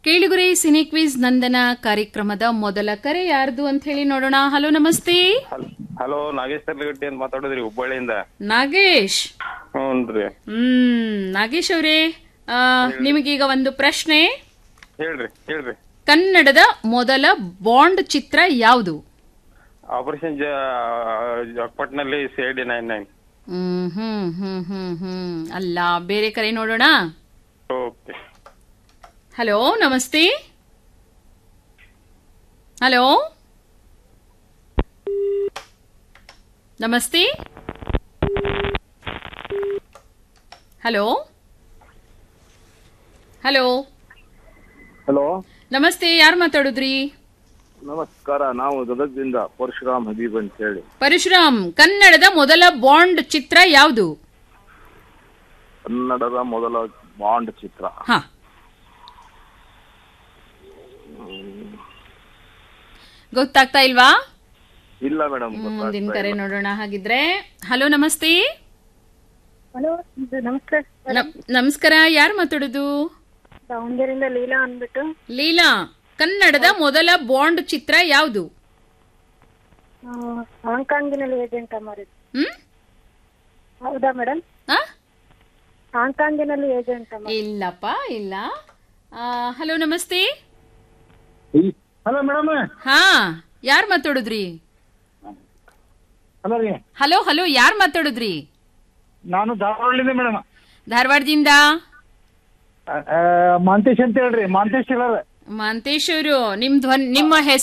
ಕೇಳಿಗುರಿ cine quiz ನಂದನ ಕಾರ್ಯಕ್ರಮದ ಮೊದಲ ಕರೆ ಯಾರ್ದು ಅಂತ ಹೇಳಿ ನೋಡೋಣ ಹಲೋ ನಮಸ್ತೆ ಹಲ್- ಹಲೋ ನಾಗೇಶ್ ತರ್ಲಗಟ್ಟಿ ಅಂತ ಮಾತಾಡೋದ್ರಿ ಹುಬ್ಬಳ್ಳಿಯಿಂದ ನಾಗೇಶ್ ಹ್ಞೂನ್ರಿ ಹ್ಮ್ ನಾಗೇಶ್ ಅವರೇ ಆ, ನಿಮಗೀಗ ಒಂದು ಪ್ರಶ್ನೆ ಹೇಳ್ರಿ ಹೇಳ್ರಿ ಕನ್ನಡದ ಮೊದಲ ಬಾಂಡ್ ಚಿತ್ರ ಯಾವುದು ಆಪರೇಷನ್ ಜಕ್ಪಟ್ನಲ್ಲಿ C I D nine nine ಹ್ಮ್ ಹ್ಮ್ ಹ್ಮ್ ಹ್ಮ್ ಹ್ಮ್ ಅಲ್ಲ ಬೇರೆ ಕರೆ ನೋಡೋಣ ಓಕೆ ಹಲೋ ನಮಸ್ತೆ ಹಲೋ ನಮಸ್ತೆ ಹಲೋ ಹಲೋ ಹಲೋ ನಮಸ್ತೆ ಯಾರು ಮಾತಾಡುದ್ರಿ ನಮಸ್ಕಾರ ನಾವು ಗದಗದಿಂದ ಪರಶುರಾಮ್ ಹಬೀಬ್ ಅಂತ ಹೇಳಿ ಪರಶುರಾಮ್ ಕನ್ನಡದ ಮೊದಲ ಬಾಂಡ್ ಚಿತ್ರ ಯಾವುದು ಕನ್ನಡದ ಮೊದಲ ಬಾಂಡ್ ಚಿತ್ರ ಹಾ ಗೊತ್ತಾಗ್ತಾ ಇಲ್ವಾ ಇಲ್ಲ ಮೇಡಮ್ ಮುಂದಿನ ಕರೆ ನೋಡೋಣ ಹಾಗಿದ್ರೆ ಹಲೋ ನಮಸ್ತೆ ಹಲೋ ಇದು ನಮಸ್ತೆ ನ- ನಮಸ್ಕಾರ ಯಾರು ಮಾತಾಡೋದು ದಾವಣಗೆರೆಯಿಂದ ಲೀಲಾ ಅಂದ್ಬಿಟ್ಟು ಲೀಲಾ ಕನ್ನಡದ ಮೊದಲ ಬಾಂಡ್ ಚಿತ್ರ ಯಾವುದು ಆ, ಹಾಂಗ್ಕಾಂಗಿನಲ್ಲಿ ಏಜೆಂಟ್ ಅಮ್ಮರಿದ್ದು ಹ್ಮ್ ಹೌದಾ ಮೇಡಮ್ ಆ? ಹಾಂಗ್ಕಾಂಗಿನಲ್ಲಿ ಏಜೆಂಟ್ ಅಮ್ಮ ಇಲ್ಲಪ್ಪ ಇಲ್ಲ ಹಲೋ ನಮಸ್ತೆ ಹಲೋ ಮೇಡಮ್ ಹಾ ಯಾರು ಮಾತಾಡುದ್ರಿ ಹಲೋ ರೀ ಹಲೋ ಹಲೋ ಯಾರು ಮಾತಾಡುದ್ರಿ ನಾನು ಧಾರವಾಡದಿಂದ ಮೇಡಮ್ ಧಾರವಾಡದಿಂದ ಮಾಂತೇಶ್ ಅಂತ ಹೇಳ್ರಿ ಮಾಂತೇಶ್ ಹೇಳೋರು ಮಾಂತೇಶ್ ಅವರು ನಿಮ್ ಧ್ವನ್ ನಿಮ್ಮ ಹೆಸರು